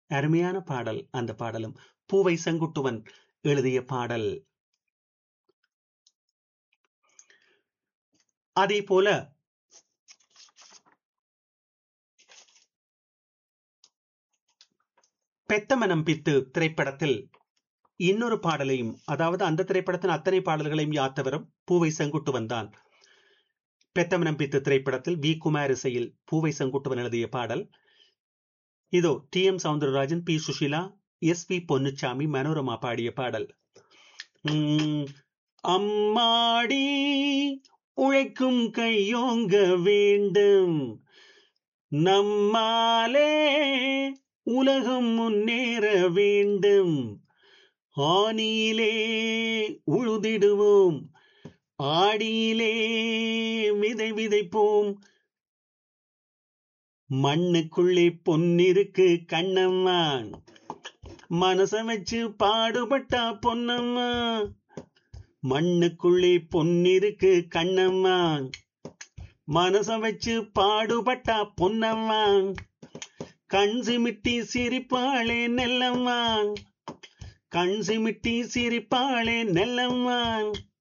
அருமையான பாடல் அந்த பாடலும் பூவை செங்குட்டுவன் எழுதிய பாடல் அதே போல பெத்தமனம் பித்து திரைப்படத்தில் இன்னொரு பாடலையும் அதாவது அந்த திரைப்படத்தின் அத்தனை பாடல்களையும் யாத்தவரும் பூவை செங்குட்டுவன் தான் பெத்தமனம் பித்து திரைப்படத்தில் வி குமார் இசையில் பூவை செங்குட்டுவன் எழுதிய பாடல் இதோ T M Soundararajan P Susheela S P Ponnusamy Manorama பாடிய பாடல் அம்மாடி உழைக்கும் கையோங்க வேண்டும் நம்மாலே உலகம் முன்னேற வேண்டும் ஆணியிலே உழுதிடுவோம் ஆடியிலே விதை விதைப்போம் மண்ணுக்குள்ளே பொன்னிருக்கு கண்ணம்மா மனச வச்சு பாடுபட்டா பொன்னம்மா மண்ணுக்குள்ளே பொன்னிருக்கு கண்ணம்மா மனச வச்சு பாடுபட்டா பொன்னம்மா கண் சிமிட்டி சிரிப்பாளே நெல்லம்மா கண் சிமிட்டி சிரிப்பாளே நெல்லம்மா